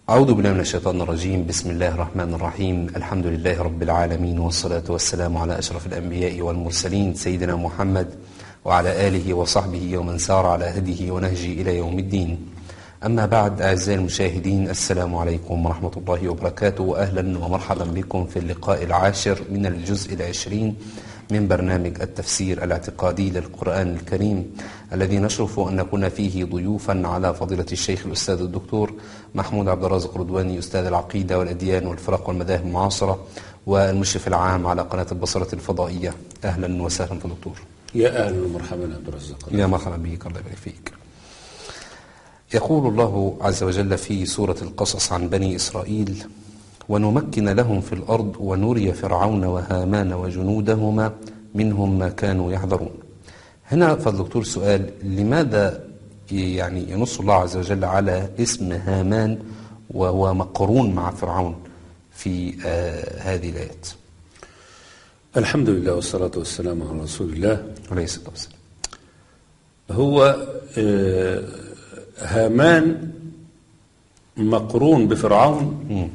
أعوذ بالله من الشيطان الرجيم بسم الله الرحمن الرحيم الحمد لله رب العالمين والصلاة والسلام على أشرف الأنبياء والمرسلين سيدنا محمد وعلى آله وصحبه ومن سار على هديه ونهجه إلى يوم الدين أما بعد أعزائي المشاهدين السلام عليكم ورحمة الله وبركاته وأهلا ومرحبا بكم في اللقاء العاشر من الجزء العشرين من برنامج التفسير الاعتقادي للقرآن الكريم الذي نشرف أن نكون فيه ضيوفا على فضيلة الشيخ الأستاذ الدكتور محمود عبد الرازق رضواني أستاذ العقيدة والأديان والفرق والمذاهب المعاصرة والمشرف العام على قناة البصرة الفضائية أهلا وسهلا في الدكتور يا أهلا ومرحبا عبد الرزاق يا مرحبا بك الله يبارك فيك يقول الله عز وجل في سورة القصص عن بني إسرائيل ونمكن لهم في الأرض ونري فرعون وهامان وجنودهما منهم ما كانوا يحذرون هنا فالدكتور سؤال لماذا يعني ينص الله عز وجل على اسم هامان وهو مقرون مع فرعون في آه هذه الآيات الحمد لله والصلاة والسلام على رسول الله عليه الصلاة والسلام هو آه هامان مقرون بفرعون مم.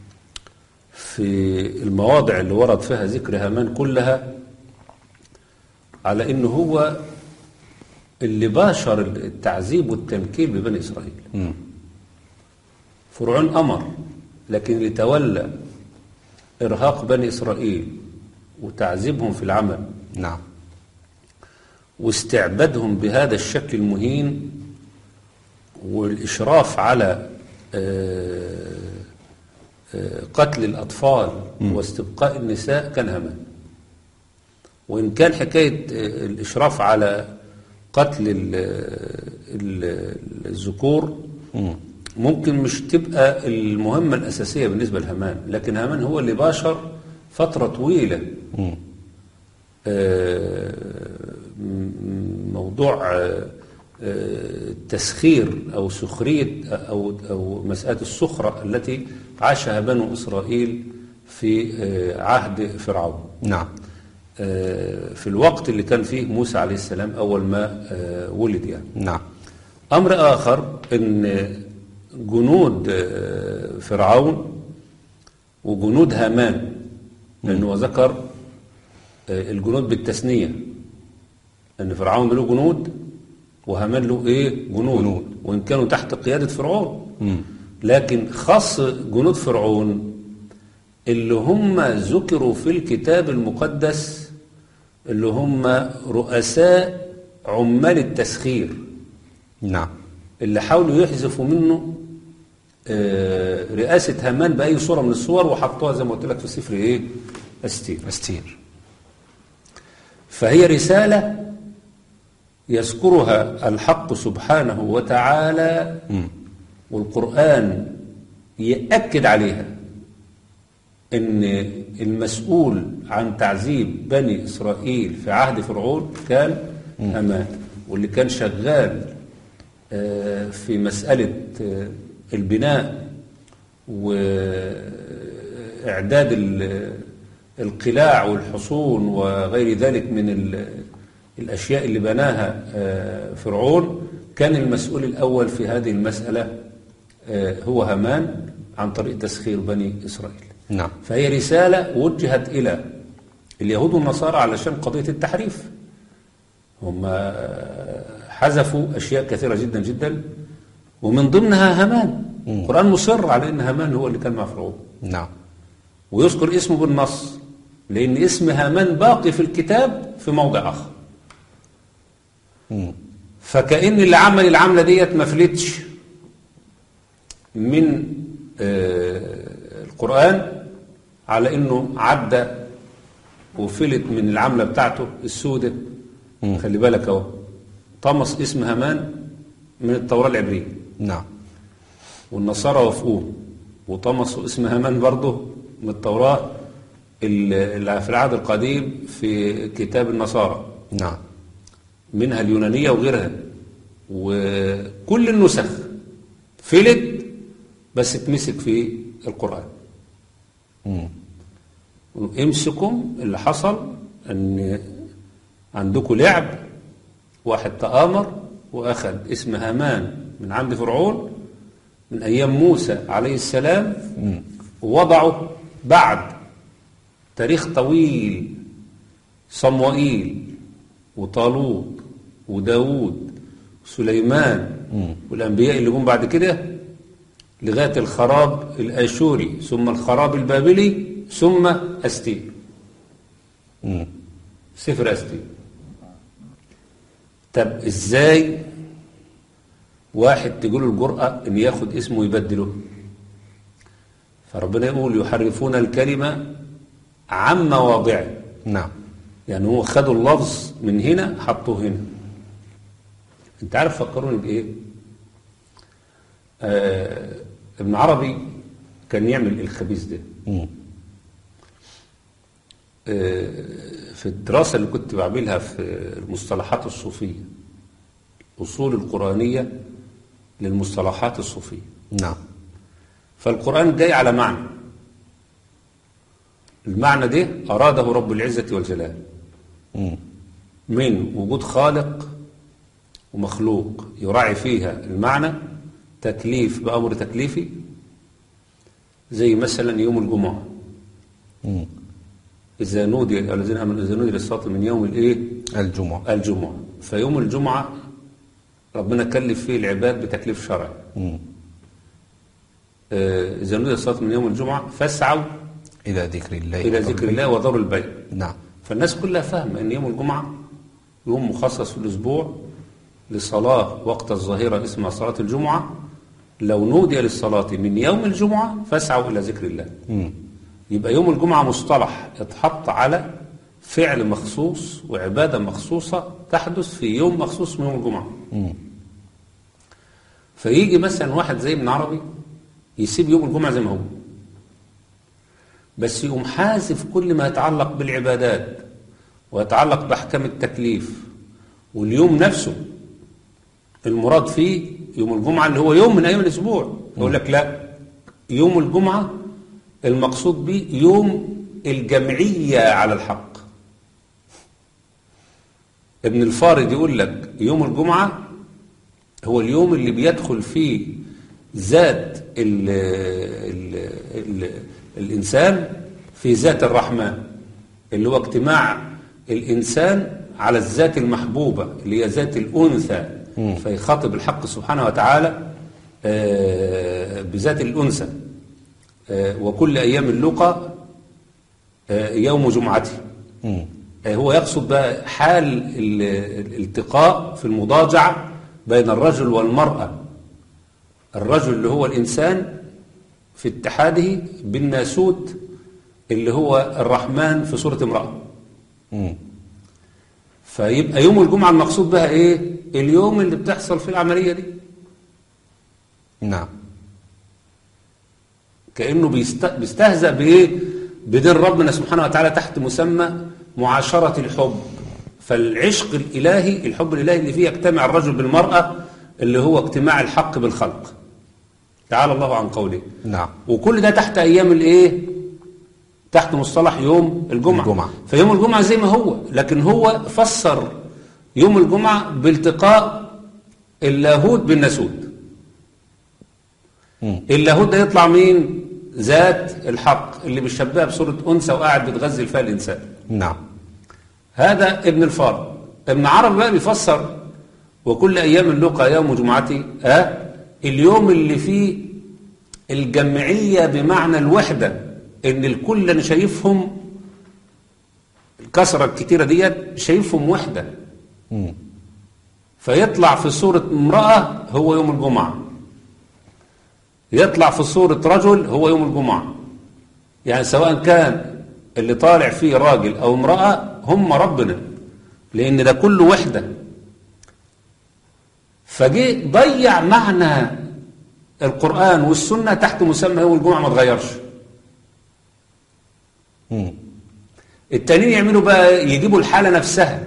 في المواضع اللي ورد فيها ذكر هامان كلها على انه هو اللي باشر التعذيب والتمكين ببني اسرائيل مم. فرعون امر لكن اللي تولى ارهاق بني اسرائيل وتعذيبهم في العمل نعم واستعبادهم بهذا الشكل المهين والإشراف على آه، آه، قتل الأطفال واستبقاء النساء كان همان وإن كان حكاية آه، الإشراف على قتل ال- ال- الذكور مم. ممكن مش تبقى المهمة الأساسية بالنسبة لهامان لكن هامان هو اللي باشر فترة طويلة مم. آه، م- موضوع آه، آه، التسخير أو سخرية أو أو مسألة السخرة التي عاشها بنو إسرائيل في آه، عهد فرعون نعم آه، في الوقت اللي كان فيه موسى عليه السلام أول ما آه، ولد يعني نعم أمر آخر أن جنود آه، فرعون وجنود هامان لأنه ذكر آه، الجنود بالتثنية أن فرعون له جنود وهامان له إيه جنود, جنود. وإن كانوا تحت قيادة فرعون مم. لكن خاص جنود فرعون اللي هم ذكروا في الكتاب المقدس اللي هم رؤساء عمال التسخير نعم اللي حاولوا يحذفوا منه آه، رئاسة هامان بأي صورة من الصور وحطوها زي ما قلت لك في سفر إيه؟ أستير استير فهي رسالة يذكرها الحق سبحانه وتعالى مم. والقرآن يأكد عليها إن المسؤول عن تعذيب بني إسرائيل في عهد فرعون كان هامان واللي كان شغال آه، في مسألة آه، البناء وإعداد ال- القلاع والحصون وغير ذلك من ال- الأشياء اللي بناها آه، فرعون كان المسؤول الأول في هذه المسألة آه، هو هامان عن طريق تسخير بني إسرائيل نعم فهي رسالة وجهت إلى اليهود والنصارى علشان قضية التحريف هم حذفوا أشياء كثيرة جدا جدا ومن ضمنها هامان القرآن مصر على أن هامان هو اللي كان مع فرعون نعم ويذكر اسمه بالنص لأن اسم هامان باقي في الكتاب في موضع آخر مم. فكأن اللي عمل العملة ديت ما فلتش من آه، القرآن على انه عدى وفلت من العملة بتاعته السودة خلي بالك اهو طمس اسم هامان من التوراة العبرية نعم والنصارى وافقوه وطمسوا اسم هامان برضه من التوراة اللي في العهد القديم في كتاب النصارى نعم منها اليونانية وغيرها وكل النسخ فلت بس اتمسك في القرآن مم. امسكم اللي حصل ان عندكم لعب واحد تآمر واخد اسم هامان من عند فرعون من أيام موسى عليه السلام ووضعه بعد تاريخ طويل صموئيل وطالوت وداود وسليمان والأنبياء اللي جم بعد كده لغاية الخراب الآشوري ثم الخراب البابلي ثم أستير مم. سفر أستير طب إزاي واحد تقول الجرأة إن ياخد اسمه ويبدله فربنا يقول يحرفون الكلمة عن مواضعه نعم يعني هو خدوا اللفظ من هنا حطوه هنا انت عارف فكروني بايه آه ابن عربي كان يعمل الخبيث ده مم. آه في الدراسة اللي كنت بعملها في المصطلحات الصوفية أصول القرآنية للمصطلحات الصوفية نعم فالقرآن جاي على معنى المعنى ده أراده رب العزة والجلال مم. من وجود خالق ومخلوق يراعي فيها المعنى تكليف بأمر تكليفي زي مثلا يوم الجمعة مم. إذا نودي الذين آمنوا إذا نودي للصلاة من يوم الإيه؟ الجمعة الجمعة فيوم الجمعة ربنا كلف فيه العباد بتكليف شرعي مم. آه، إذا نودي للصلاة من يوم الجمعة فاسعوا إلى ذكر الله إلى ذكر الله وذروا البيع نعم فالناس كلها فاهمة أن يوم الجمعة يوم مخصص في الأسبوع لصلاة وقت الظهيرة اسمها صلاة الجمعة لو نودي للصلاة من يوم الجمعة فاسعوا إلى ذكر الله مم. يبقى يوم الجمعة مصطلح اتحط على فعل مخصوص وعبادة مخصوصة تحدث في يوم مخصوص من يوم الجمعة مم. فيجي مثلا واحد زي ابن عربي يسيب يوم الجمعة زي ما هو بس يقوم حازف كل ما يتعلق بالعبادات ويتعلق بأحكام التكليف واليوم نفسه المراد فيه يوم الجمعة اللي هو يوم من أيام الأسبوع يقول لك لا يوم الجمعة المقصود به يوم الجمعية على الحق ابن الفارد يقول لك يوم الجمعة هو اليوم اللي بيدخل فيه ذات ال ال ال الإنسان في ذات الرحمن اللي هو اجتماع الإنسان على الذات المحبوبة اللي هي ذات الأنثى فيخاطب الحق سبحانه وتعالى آه، بذات الأنثى آه، وكل أيام اللقى آه، يوم جمعته مم. آه، هو يقصد بقى حال ال- الالتقاء في المضاجعة بين الرجل والمرأة الرجل اللي هو الإنسان في اتحاده بالناسوت اللي هو الرحمن في سورة امرأة مم. فيبقى يوم الجمعة المقصود بها ايه اليوم اللي بتحصل فيه العملية دي نعم كأنه بيست... بيستهزأ بإيه؟ بدين ربنا سبحانه وتعالى تحت مسمى معاشرة الحب فالعشق الإلهي الحب الإلهي اللي فيه يجتمع الرجل بالمرأة اللي هو اجتماع الحق بالخلق تعالى الله عن قوله نعم وكل ده تحت أيام الإيه؟ تحت مصطلح يوم الجمعة. الجمعة. فيوم الجمعة زي ما هو لكن هو فسر يوم الجمعة بالتقاء اللاهوت بالناسوت مم. اللاهوت ده يطلع مين ذات الحق اللي بيشبهها بصورة أنثى وقاعد بتغذي فيها الإنسان نعم هذا ابن الفارض ابن عرب بقى بيفسر وكل أيام اللقى يوم جمعتي ها اليوم اللي فيه الجمعية بمعنى الوحدة إن الكل أنا شايفهم الكسرة الكتيرة ديت شايفهم وحدة مم. فيطلع في صورة امرأة هو يوم الجمعة يطلع في صورة رجل هو يوم الجمعة يعني سواء كان اللي طالع فيه راجل أو امرأة هم ربنا لأن ده كله وحدة فجي ضيع معنى القرآن والسنة تحت مسمى يوم الجمعة ما تغيرش مم. التانيين يعملوا بقى يجيبوا الحالة نفسها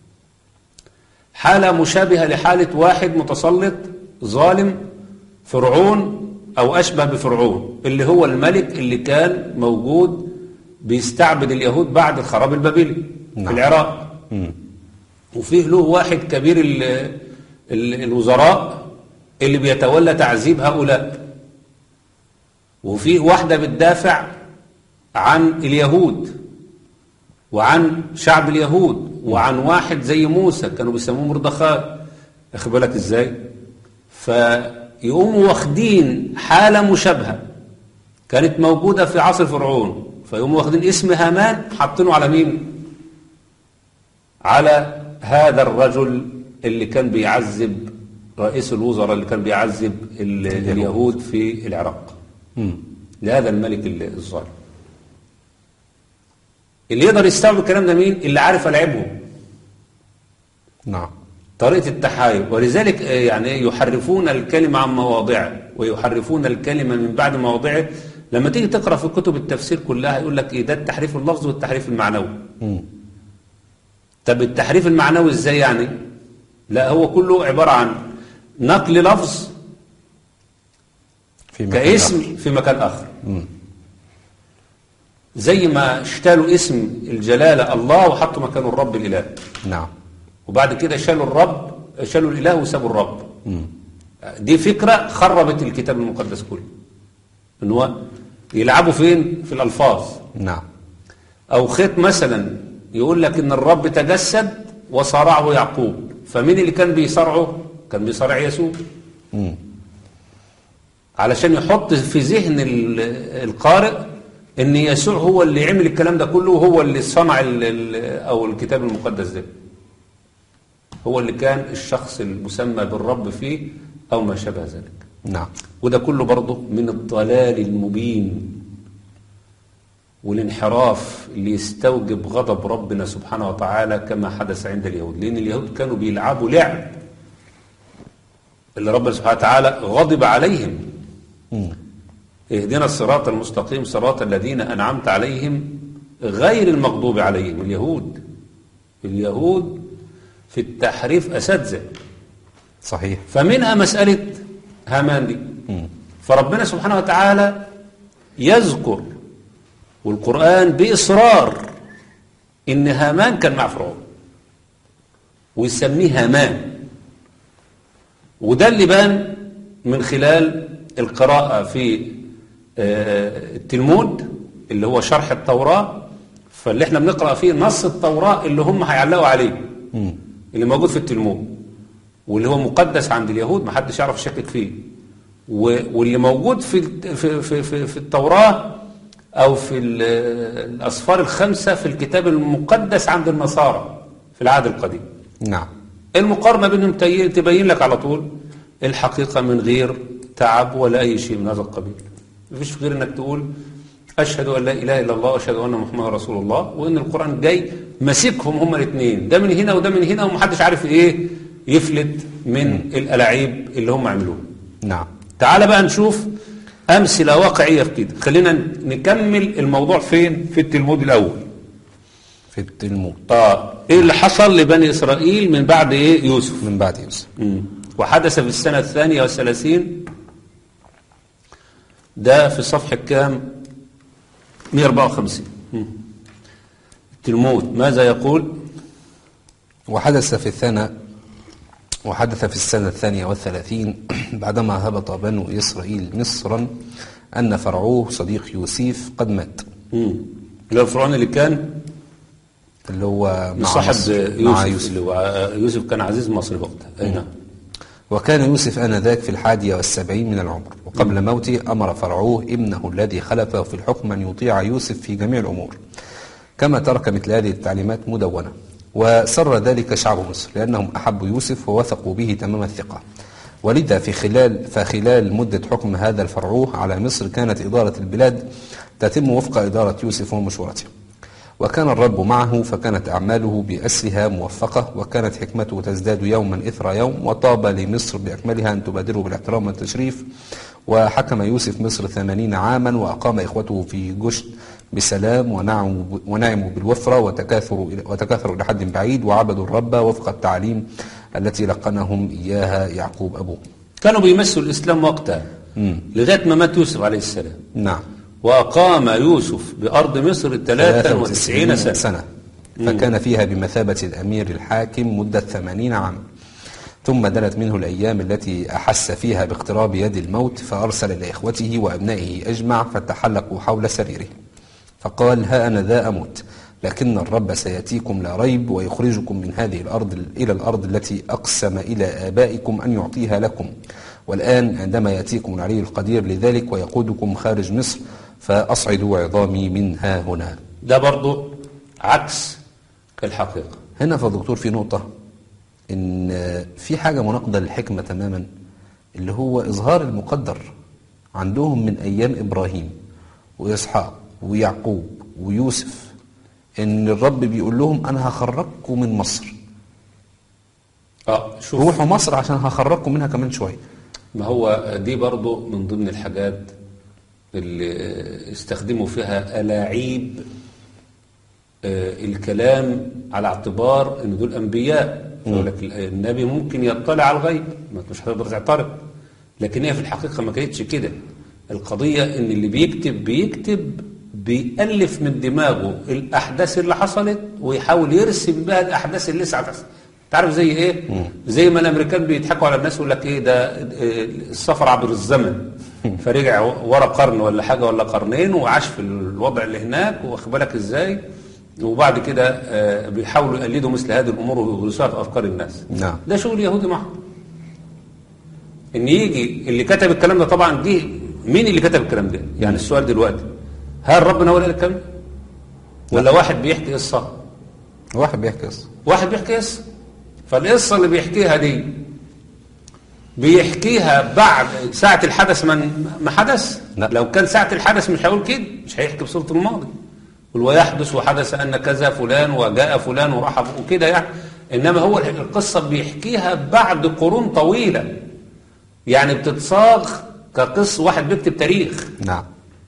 حالة مشابهة لحالة واحد متسلط ظالم فرعون أو أشبه بفرعون اللي هو الملك اللي كان موجود بيستعبد اليهود بعد الخراب البابلي في نعم. العراق مم. وفيه له واحد كبير ال ال الوزراء اللي بيتولى تعذيب هؤلاء وفي واحدة بتدافع عن اليهود وعن شعب اليهود وعن واحد زي موسى كانوا بيسموه مردخاء اخد بالك ازاي فيقوموا واخدين حالة مشابهة كانت موجودة في عصر فرعون فيقوموا واخدين اسم هامان حاطينه على مين على هذا الرجل اللي كان بيعذب رئيس الوزراء اللي كان بيعذب ال- اليهود في العراق مم. لهذا الملك ال- الظالم اللي يقدر يستوعب الكلام ده مين اللي عارف العبهم نعم طريقة التحايل ولذلك آه، يعني إيه؟ يحرفون الكلمة عن مواضعه ويحرفون الكلمة من بعد مواضعه لما تيجي تقرأ في كتب التفسير كلها يقول لك إيه ده التحريف اللفظي والتحريف المعنوي مم. طب التحريف المعنوي ازاي يعني لا هو كله عبارة عن نقل لفظ في مكان كاسم آخر. في مكان آخر مم. زي ما اشتالوا اسم الجلالة الله وحطوا مكانه الرب الإله نعم وبعد كده شالوا الرب شالوا الإله وسابوا الرب مم. دي فكرة خربت الكتاب المقدس كله ان هو يلعبوا فين في الألفاظ نعم أو خيط مثلا يقول لك إن الرب تجسد وصارعه يعقوب فمين اللي كان بيصارعه كان بيصارع يسوع مم. علشان يحط في ذهن ال- القارئ ان يسوع هو اللي عمل الكلام ده كله وهو اللي صنع ال- ال- او الكتاب المقدس ده هو اللي كان الشخص المسمى بالرب فيه او ما شابه ذلك نعم وده كله برضه من الضلال المبين والانحراف اللي يستوجب غضب ربنا سبحانه وتعالى كما حدث عند اليهود لأن اليهود كانوا بيلعبوا لعب اللي ربنا سبحانه وتعالى غضب عليهم مم. اهدنا الصراط المستقيم صراط الذين أنعمت عليهم غير المغضوب عليهم اليهود اليهود في التحريف أساتذة صحيح فمنها مسألة هامان دي مم. فربنا سبحانه وتعالى يذكر والقرآن بإصرار إن هامان كان مع فرعون ويسميه هامان وده اللي بان من خلال القراءة في آه، التلمود اللي هو شرح التوراة فاللي احنا بنقرأ فيه نص التوراة اللي هم هيعلقوا عليه مم. اللي موجود في التلمود واللي هو مقدس عند اليهود ما حدش يعرف يشكك فيه و- واللي موجود في في في في, في التوراة او في ال- الاسفار الخمسة في الكتاب المقدس عند النصارى في العهد القديم نعم المقارنة بينهم تي- تبين لك على طول الحقيقة من غير تعب ولا أي شيء من هذا القبيل مفيش غير انك تقول أشهد أن لا إله إلا الله وأشهد أن محمد رسول الله وإن القرآن جاي ماسكهم هما الاثنين ده من هنا وده من هنا ومحدش عارف إيه يفلت من الألاعيب اللي هم عملوها نعم تعال بقى نشوف أمثلة واقعية في كده خلينا نكمل الموضوع فين في التلمود الأول في التلمود آه إيه اللي حصل لبني إسرائيل من بعد إيه يوسف من بعد يوسف مم. وحدث في السنة الثانية والثلاثين ده في صفحة كام 154 مم. التلمود ماذا يقول وحدث في الثانى وحدث في السنة الثانية والثلاثين بعدما هبط بنو إسرائيل مصرا أن فرعوه صديق يوسف قد مات مم. اللي هو الفرعون اللي كان اللي هو مع صاحب مصر يوسف, مع يوسف اللي هو يوسف كان عزيز مصر وقتها اي نعم وكان يوسف آنذاك في الحادية والسبعين من العمر وقبل موته أمر فرعوه ابنه الذي خلفه في الحكم أن يطيع يوسف في جميع الأمور كما ترك مثل هذه التعليمات مدونة وسر ذلك شعب مصر لأنهم أحبوا يوسف ووثقوا به تمام الثقة ولذا في خلال فخلال مدة حكم هذا الفرعوه على مصر كانت إدارة البلاد تتم وفق إدارة يوسف ومشورته وكان الرب معه فكانت أعماله بأسرها موفقة وكانت حكمته تزداد يوما إثر يوم وطاب لمصر بأكملها أن تبادره بالاحترام والتشريف وحكم يوسف مصر ثمانين عاما وأقام إخوته في جشت بسلام ونعموا ونعموا بالوفرة وتكاثروا إلى- وتكاثروا إلى حد بعيد وعبدوا الرب وفق التعليم التي لقنهم إياها يعقوب أبوه كانوا بيمثلوا الإسلام وقتها لغاية ما مات يوسف عليه السلام نعم وأقام يوسف بأرض مصر 93 سنة سنة فكان فيها بمثابة الأمير الحاكم مدة ثمانين عام ثم دنت منه الأيام التي أحس فيها باقتراب يد الموت فأرسل لإخوته وأبنائه أجمع فتحلقوا حول سريره فقال ها أنا ذا أموت لكن الرب سيأتيكم لا ريب ويخرجكم من هذه الأرض إلى الأرض التي أقسم إلى آبائكم أن يعطيها لكم والآن عندما يأتيكم العلي القدير لذلك ويقودكم خارج مصر فأصعدوا عظامي من ها هنا ده برضو عكس الحقيقة هنا في دكتور في نقطة إن في حاجة مناقضة للحكمة تماما اللي هو إظهار المقدر عندهم من أيام إبراهيم وإسحاق ويعقوب ويوسف إن الرب بيقول لهم أنا هخرجكم من مصر اه شوف روحوا مصر عشان هخرجكم منها كمان شوية ما هو دي برضو من ضمن الحاجات اللي استخدموا فيها ألاعيب آه، الكلام على اعتبار ان دول انبياء يقول لك النبي ممكن يطلع على الغيب ما مش هتقدر تعترض لكن هي في الحقيقه ما كانتش كده القضيه ان اللي بيكتب بيكتب بيألف من دماغه الاحداث اللي حصلت ويحاول يرسم بها الاحداث اللي لسه هتحصل تعرف زي ايه زي ما الامريكان بيضحكوا على الناس يقول لك ايه ده آه، السفر عبر الزمن فرجع ورا قرن ولا حاجه ولا قرنين وعاش في الوضع اللي هناك واخد بالك ازاي وبعد كده آه، بيحاولوا يقلدوا مثل هذه الامور ويغرسوها في افكار الناس نعم. ده شغل يهودي محض ان يجي اللي كتب الكلام ده طبعا دي مين اللي كتب الكلام ده يعني السؤال دلوقتي هل ربنا هو اللي قال الكلام ده ولا واحد بيحكي قصه واحد بيحكي قصة واحد بيحكي قصه فالقصه اللي بيحكيها دي بيحكيها بعد ساعة الحدث من ما حدث لا. لو كان ساعة الحدث مش هيقول كده مش هيحكي بصورة الماضي يقول ويحدث وحدث أن كذا فلان وجاء فلان ورحب وكده يعني إنما هو القصة بيحكيها بعد قرون طويلة يعني بتتصاغ كقصة واحد بيكتب تاريخ نعم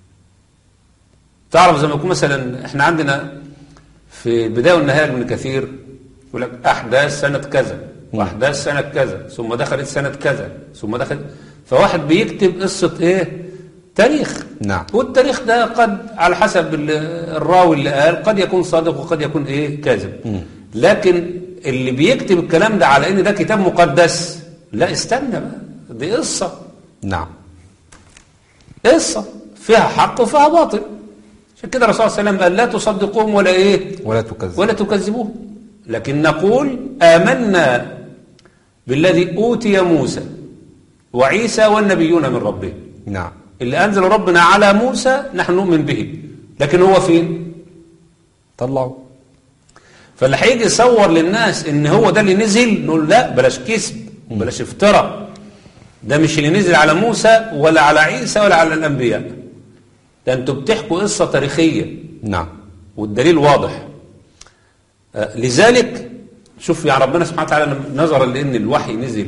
تعرف زي ما يكون مثلا احنا عندنا في البداية والنهاية من كثير يقول لك أحداث سنة كذا وأحداث سنة كذا ثم دخلت سنة كذا ثم دخلت فواحد بيكتب قصة إيه تاريخ نعم. والتاريخ ده قد على حسب ال- الراوي اللي قال قد يكون صادق وقد يكون إيه كاذب لكن اللي بيكتب الكلام ده على إن ده كتاب مقدس لا استنى بقى دي قصة نعم قصة فيها حق وفيها باطل عشان كده الرسول صلى الله عليه وسلم قال لا تصدقوهم ولا ايه ولا تكذب ولا تكذبوهم لكن نقول آمنا بالذي أوتي موسى وعيسى والنبيون من ربهم نعم اللي أنزل ربنا على موسى نحن نؤمن به لكن هو فين طلعوا فاللي هيجي يصور للناس ان هو ده اللي نزل نقول لا بلاش كذب بلاش افتراء ده مش اللي نزل على موسى ولا على عيسى ولا على الانبياء ده انتوا بتحكوا قصه تاريخيه نعم والدليل واضح آه، لذلك شوف يعني ربنا سبحانه وتعالى لما نظرا لان الوحي نزل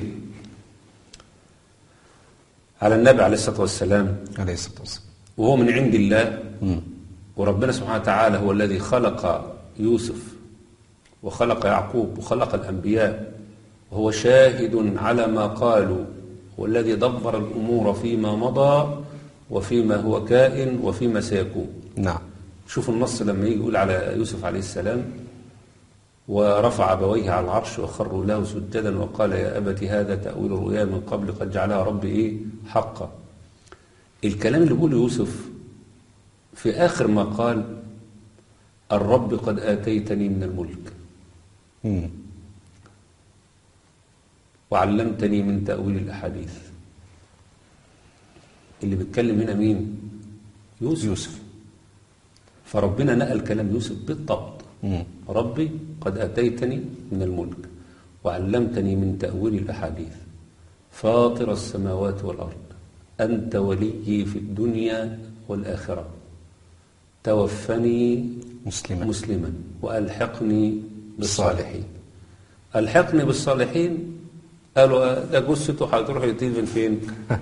على النبي عليه الصلاه والسلام عليه الصلاة والسلام وهو من عند الله مم. وربنا سبحانه وتعالى هو الذي خلق يوسف وخلق يعقوب وخلق الأنبياء وهو شاهد على ما قالوا هو الذي دبر الأمور فيما مضى وفيما هو كائن وفيما سيكون نعم شوف النص لما يجي يقول على يوسف عليه السلام ورفع أبويه على العرش وخروا له سجدا وقال يا أبت هذا تأويل الرؤيا من قبل قد جعلها ربي إيه حقا الكلام اللي بيقوله يوسف في آخر ما قال الرب قد آتيتني من الملك مم. وعلمتني من تأويل الأحاديث اللي بيتكلم هنا مين يوسف, يوسف. فربنا نقل كلام يوسف بالضبط مم. ربي قد أتيتني من الملك وعلمتني من تأويل الأحاديث فاطر السماوات والأرض أنت وليي في الدنيا والآخرة توفني مسلما مسلما وألحقني بالصالحين ألحقني بالصالحين قالوا آه، ده جثته هتروح يتدفن فين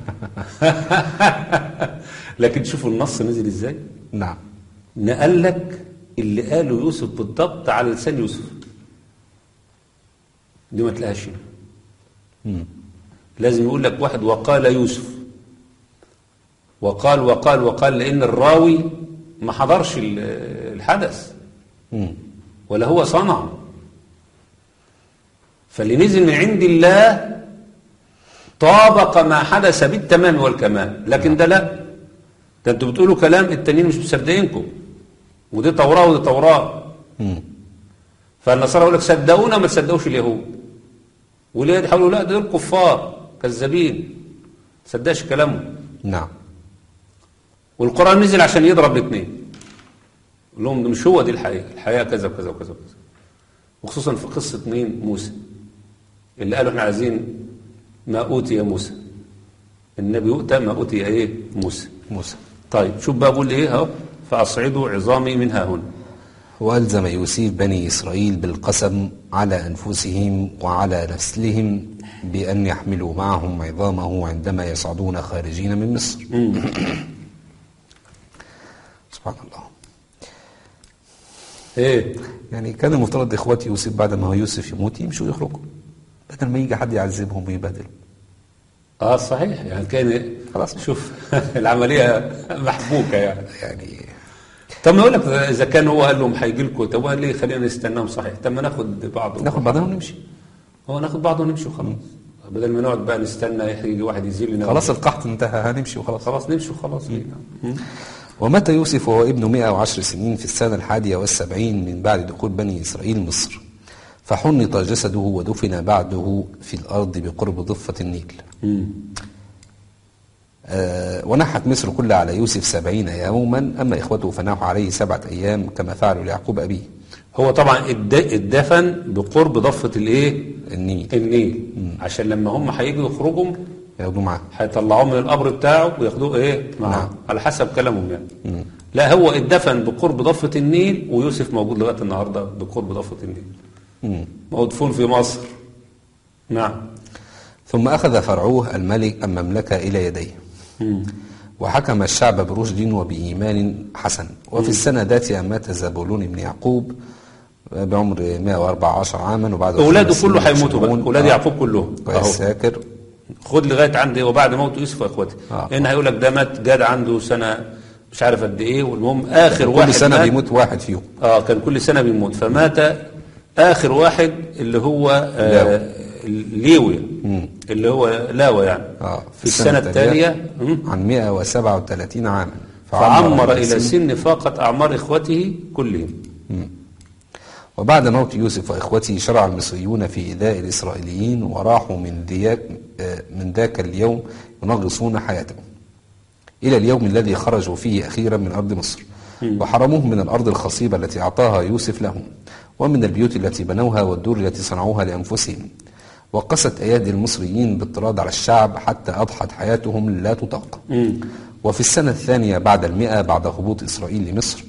لكن شوفوا النص نزل ازاي نعم نقل لك اللي قاله يوسف بالضبط على لسان يوسف دي ما تلاقيهاش هنا مم. لازم يقول لك واحد وقال يوسف وقال وقال وقال لأن الراوي ما حضرش ال- الحدث مم. ولا هو صنع فاللي نزل من عند الله طابق ما حدث بالتمام والكمال لكن ده لا ده انتوا بتقولوا كلام التانيين مش مصدقينكم ودي توراة ودي توراة مم. فالنصارى يقول لك صدقونا ما تصدقوش اليهود واليهود يحاولوا لا دول كفار كذابين صدقش كلامهم نعم والقرآن نزل عشان يضرب الاثنين يقول لهم ده مش هو دي الحقيقة الحقيقة كذا وكذا وكذا وكذا وخصوصا في قصة مين موسى اللي قالوا احنا عايزين ما أوتي موسى النبي يؤتى ما أوتي ايه موسى موسى طيب شوف بقى بقول ايه اهو فأصعدوا عظامي من ها هنا وألزم يوسف بني إسرائيل بالقسم على أنفسهم وعلى نسلهم بأن يحملوا معهم عظامه عندما يصعدون خارجين من مصر سبحان الله ايه يعني كان المفترض إخوات يوسف بعد ما هو يوسف يموت يمشوا يخرجوا بدل ما يجي حد يعذبهم ويبهدلهم اه صحيح يعني كان خلاص. شوف العملية محبوكة يعني يعني طب ما يقول لك اذا كان هو قال لهم هيجي لكم طب قال ليه خلينا نستناهم صحيح طب ما ناخد بعض ناخد بعضنا ونمشي هو ناخد بعض ونمشي وخلاص بدل ما نقعد بقى نستنى يجي واحد يزيل لنا خلاص القحط انتهى هنمشي وخلاص خلاص نمشي وخلاص مم. ومات يوسف وهو ابن 110 سنين في السنة الحادية والسبعين من بعد دخول بني إسرائيل مصر فحنط جسده ودفن بعده في الأرض بقرب ضفة النيل مم. آه ونحت مصر كلها على يوسف سبعين يوما أما إخوته فناحوا عليه سبعة أيام كما فعلوا ليعقوب أبيه هو طبعا الد- الدفن بقرب ضفة الايه النيل النيل عشان لما هم هيجوا يخرجوا ياخدوه معاه هيطلعوه من القبر بتاعه وياخدوه ايه معاه نعم. على حسب كلامهم يعني لا هو اتدفن بقرب ضفة النيل ويوسف موجود لغايه النهارده بقرب ضفة النيل مم. مدفون في مصر نعم ثم أخذ فرعوه الملك المملكة إلى يديه مم. وحكم الشعب برشد وبإيمان حسن وفي السنة ذاتها مات زبولون بن يعقوب بعمر 114 عاما وبعد اولاده خمس كله سنين هيموتوا بقى شمعون. اولاد آه. يعقوب كلهم كويس اهو ساكر خد لغايه عند ايه وبعد موت يوسف واخواته آه. لان هيقول لك ده مات جاد عنده سنه مش عارف قد ايه والمهم اخر واحد كل سنة مات بيموت واحد فيهم اه كان كل سنه بيموت فمات اخر واحد اللي هو آه ليوي اللي هو لاوى يعني آه. في السنه التاليه مم. عن 137 عاما فعمر إلى الى سن سن فاقت اعمار اخوته كلهم وبعد موت يوسف وإخوته شرع المصريون في إيذاء الإسرائيليين وراحوا من ذاك آه، من ذاك اليوم ينغصون حياتهم إلى اليوم الذي خرجوا فيه أخيرا من أرض مصر وحرموهم من الأرض الخصيبة التي أعطاها يوسف لهم ومن البيوت التي بنوها والدور التي صنعوها لأنفسهم وقست أيادي المصريين بالطراد على الشعب حتى أضحت حياتهم لا تطاق وفي السنة الثانية بعد المئة بعد هبوط إسرائيل لمصر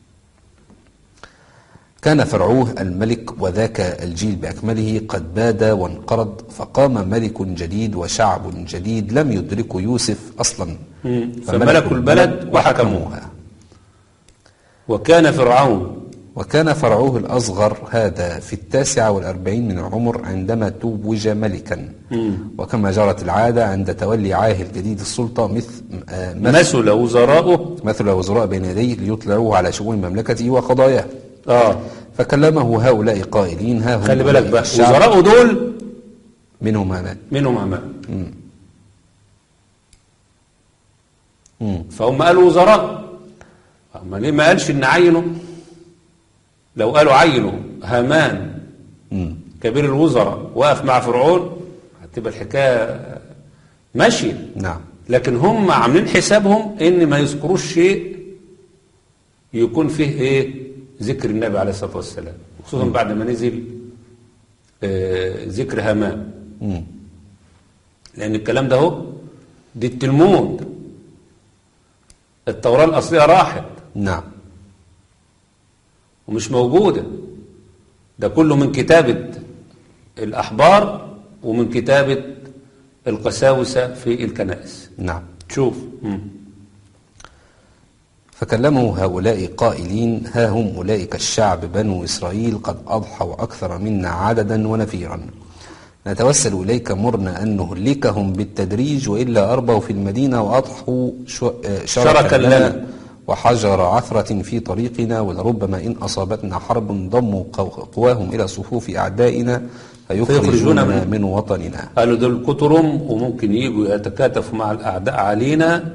كان فرعوه الملك وذاك الجيل بأكمله قد باد وانقرض فقام ملك جديد وشعب جديد لم يدركوا يوسف أصلا فملكوا البلد وحكموها. وكان فرعون وكان فرعوه الأصغر هذا في التاسعة والأربعين من العمر عندما توج ملكا وكما جرت العادة عند تولي عاهل جديد السلطة مثل آه، مثل, مثل وزراؤه مثل وزراء بين يديه ليطلعوه على شؤون مملكته وقضاياه اه فكلمه هؤلاء قائلين ها هم خلي بالك أولئك بقى الشعب وزراؤه دول منهم هامان منهم امام مم. فهم قالوا وزراء اما ليه ما قالش ان عينه لو قالوا عينه هامان مم. كبير الوزراء وقف مع فرعون هتبقى الحكايه ماشيه نعم لكن هم عاملين حسابهم ان ما يذكروش شيء يكون فيه ايه ذكر النبي عليه الصلاه والسلام خصوصا بعد ما نزل آه ذكر هامان مم. لان الكلام ده اهو دي التلمود التوراه الاصليه راحت نعم ومش موجوده ده كله من كتابه الاحبار ومن كتابه القساوسه في الكنائس نعم شوف مم. فكلموا هؤلاء قائلين ها هم أولئك الشعب بنو إسرائيل قد أضحوا أكثر منا عددا ونفيرا نتوسل إليك مرنا أن نهلكهم بالتدريج وإلا أربوا في المدينة وأضحوا شو- آه، شركا لنا. وحجر عثرة في طريقنا ولربما إن أصابتنا حرب ضموا قو- قواهم إلى صفوف أعدائنا فيخرجون فيخرجوننا من- من وطننا قالوا دول كترهم وممكن يجوا يتكاتفوا مع الأعداء علينا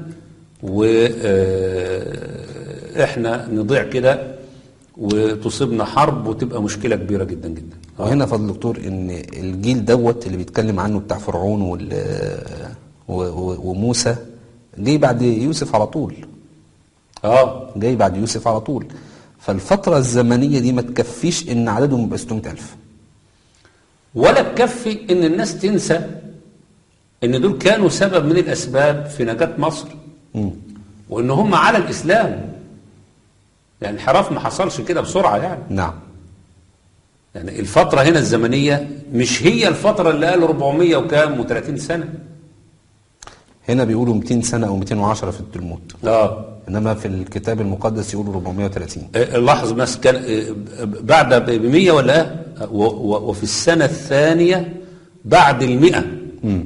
وإحنا نضيع كده وتصيبنا حرب وتبقى مشكلة كبيرة جدا جدا وهنا فضل دكتور ان الجيل دوت اللي بيتكلم عنه بتاع فرعون وال و- و- وموسى جاي بعد يوسف على طول اه جاي بعد يوسف على طول فالفترة الزمنية دي ما تكفيش ان عددهم يبقى 600000 ولا تكفي ان الناس تنسى ان دول كانوا سبب من الاسباب في نجاة مصر مم. وان هم على الاسلام يعني الحراف ما حصلش كده بسرعة يعني نعم يعني الفترة هنا الزمنية مش هي الفترة اللي قالوا 400 وكام و30 سنة هنا بيقولوا 200 سنة او 210 في التلمود اه انما في الكتاب المقدس يقولوا 430 آه، لاحظ بس كان آه، بعد ب 100 ولا ايه و- و- وفي السنة الثانية بعد المئة مم.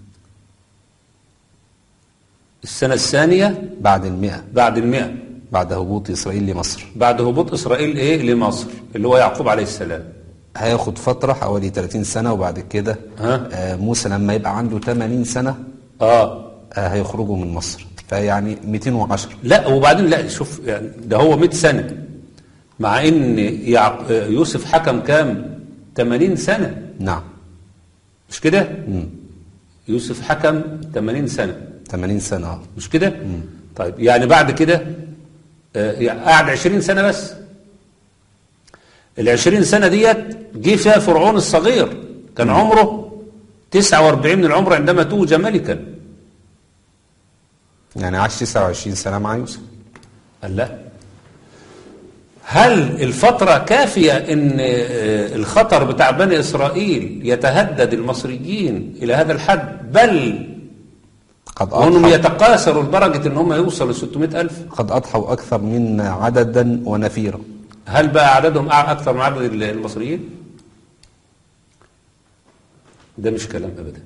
السنة الثانية بعد المئة بعد المئة بعد هبوط اسرائيل لمصر بعد هبوط إسرائيل إيه لمصر اللي هو يعقوب عليه السلام هياخد فترة حوالي 30 سنة وبعد كده ها؟ آه موسى لما يبقى عنده 80 سنة آه آه هيخرجوا من مصر فيعني 210 لا وبعدين لا شوف يعني ده هو 100 سنة مع إن يعق... آه، يوسف حكم كام 80 سنة نعم مش كده مم. يوسف حكم 80 سنة 80 سنة آه. مش كده طيب يعني بعد كده آه، يعني قعد 20 سنة بس ال 20 سنة ديت جه فيها فرعون الصغير كان عمره 49 من العمر عندما توج ملكا يعني عاش 29 سنة مع يوسف قال لا هل الفترة كافية ان آه، الخطر بتاع بني اسرائيل يتهدد المصريين الى هذا الحد بل قد وانهم أضحوا يتقاثروا لدرجة ان هم يوصلوا 600 الف قد أضحوا أكثر منا عددا ونفيرا هل بقى عددهم أع- أكثر من عدد ال- المصريين؟ ده مش كلام أبدا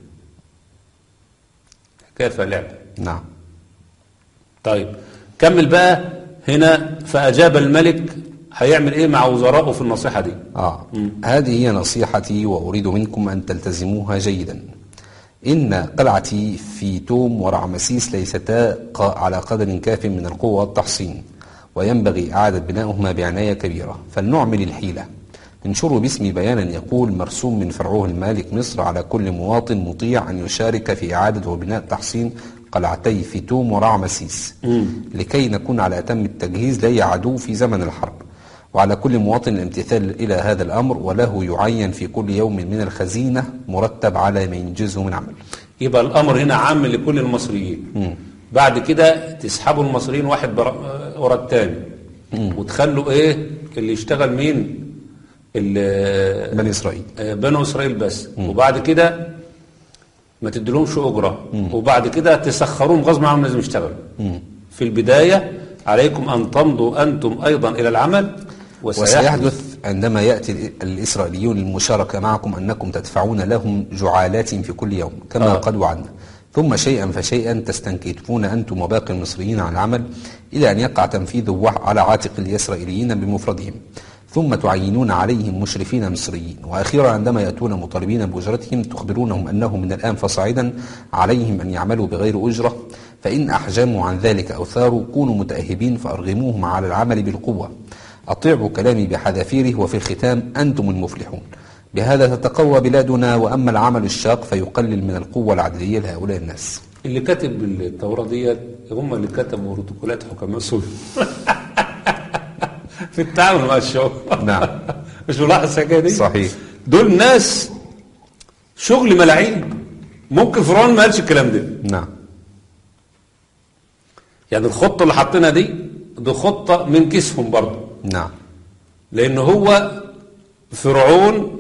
كيف لعب نعم طيب كمل بقى هنا فأجاب الملك هيعمل إيه مع وزرائه في النصيحة دي آه. هذه هي نصيحتي وأريد منكم أن تلتزموها جيدا إن قلعتي في توم ورعمسيس ليستا ق- على قدر كاف من القوة والتحصين وينبغي إعادة بنائهما بعناية كبيرة فلنعمل الحيلة انشروا باسمي بيانا يقول مرسوم من فرعون المالك مصر على كل مواطن مطيع أن يشارك في إعادة وبناء تحصين قلعتي في توم ورعمسيس لكي نكون على أتم التجهيز لا يعدو في زمن الحرب وعلى كل مواطن الامتثال إلى هذا الأمر وله يعين في كل يوم من الخزينة مرتب على ما ينجزه من عمل يبقى الأمر هنا عام لكل المصريين بعد كده تسحبوا المصريين واحد برا- ورا التاني وتخلوا إيه اللي يشتغل مين اللي بني إسرائيل آه، بنو اسرائيل بس وبعد كده ما تديلهمش اجره وبعد كده تسخروهم غصب عنهم لازم يشتغلوا في البدايه عليكم ان تمضوا انتم ايضا الى العمل وسيحدث وسيحدث عندما يأتي الإسرائيليون للمشاركة معكم أنكم تدفعون لهم جعالات في كل يوم كما آه. قد وعدنا ثم شيئا فشيئا تستنكفون أنتم وباقي المصريين عن العمل إلى أن يقع تنفيذه على عاتق الإسرائيليين بمفردهم ثم تعينون عليهم مشرفين مصريين وأخيرا عندما يأتون مطالبين بأجرتهم تخبرونهم أنه من الآن فصاعدا عليهم أن يعملوا بغير أجرة فإن أحجموا عن ذلك أو ثاروا كونوا متأهبين فأرغموهم على العمل بالقوة أطيعوا كلامي بحذافيره وفي الختام أنتم المفلحون بهذا تتقوى بلادنا وأما العمل الشاق فيقلل من القوة العددية لهؤلاء الناس اللي كاتب التوراه ديت هم اللي كتبوا بروتوكولات حكماء سوريا في التعامل مع الشعوب نعم. مش ملاحظ الحكايه دي صحيح. دول ناس شغل ملاعين ممكن فرعون ما قالش الكلام ده نعم يعني الخطة اللي حاطينها دي دي خطة من كيسهم برضه نعم لأن هو فرعون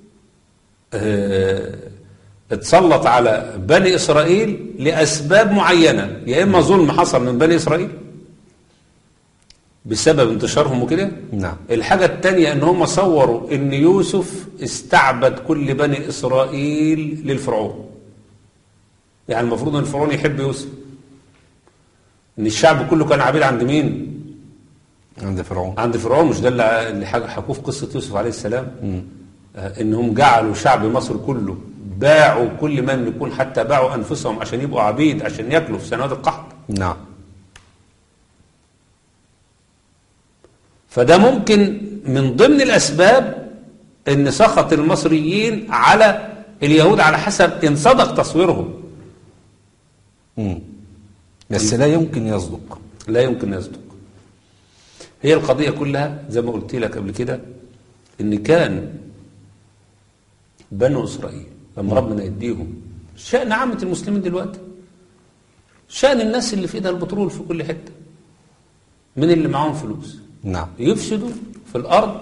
آه، اتسلط على بني إسرائيل لأسباب معينة يا إما ظلم حصل من بني إسرائيل بسبب انتشارهم وكده نعم. الحاجة التانية ان هم صوروا ان يوسف استعبد كل بني اسرائيل للفرعون يعني المفروض ان الفرعون يحب يوسف ان الشعب كله كان عبيد عند مين عند فرعون عند فرعون مش ده اللي اللي حك- حكوه في قصه يوسف عليه السلام آه، انهم جعلوا شعب مصر كله باعوا كل ما يملكون حتى باعوا انفسهم عشان يبقوا عبيد عشان ياكلوا في سنوات القحط نعم فده ممكن من ضمن الاسباب ان سخط المصريين على اليهود على حسب ان صدق تصويرهم مم. بس لا يمكن يصدق لا يمكن يصدق هي القضية كلها زي ما قلت لك قبل كده ان كان بنو اسرائيل لما ربنا يديهم شأن عامة المسلمين دلوقتي شأن الناس اللي في ايدها البترول في كل حتة من اللي معاهم فلوس نعم يفسدوا في الأرض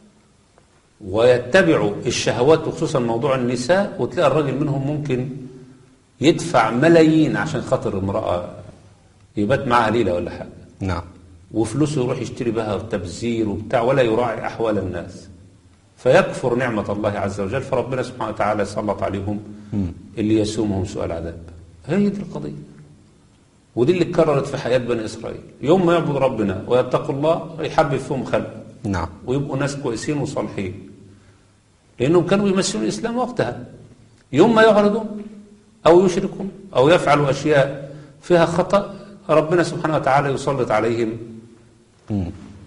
ويتبعوا الشهوات وخصوصا موضوع النساء وتلاقي الراجل منهم ممكن يدفع ملايين عشان خاطر امرأة يبات معاها ليلة ولا حاجة نعم وفلوسه يروح يشتري بها تبذير وبتاع ولا يراعي أحوال الناس فيكفر نعمة الله عز وجل فربنا سبحانه وتعالى سلط عليهم اللي يسومهم سوء العذاب هي دي القضية ودي اللي اتكررت في حياة بني إسرائيل يوم ما يعبد ربنا ويتقوا الله يحبب فيهم خلقه نعم ويبقوا ناس كويسين وصالحين لأنهم كانوا يمثلون الإسلام وقتها يوم ما يعرضوا أو يشركوا أو يفعلوا أشياء فيها خطأ ربنا سبحانه وتعالى يسلط عليهم مم.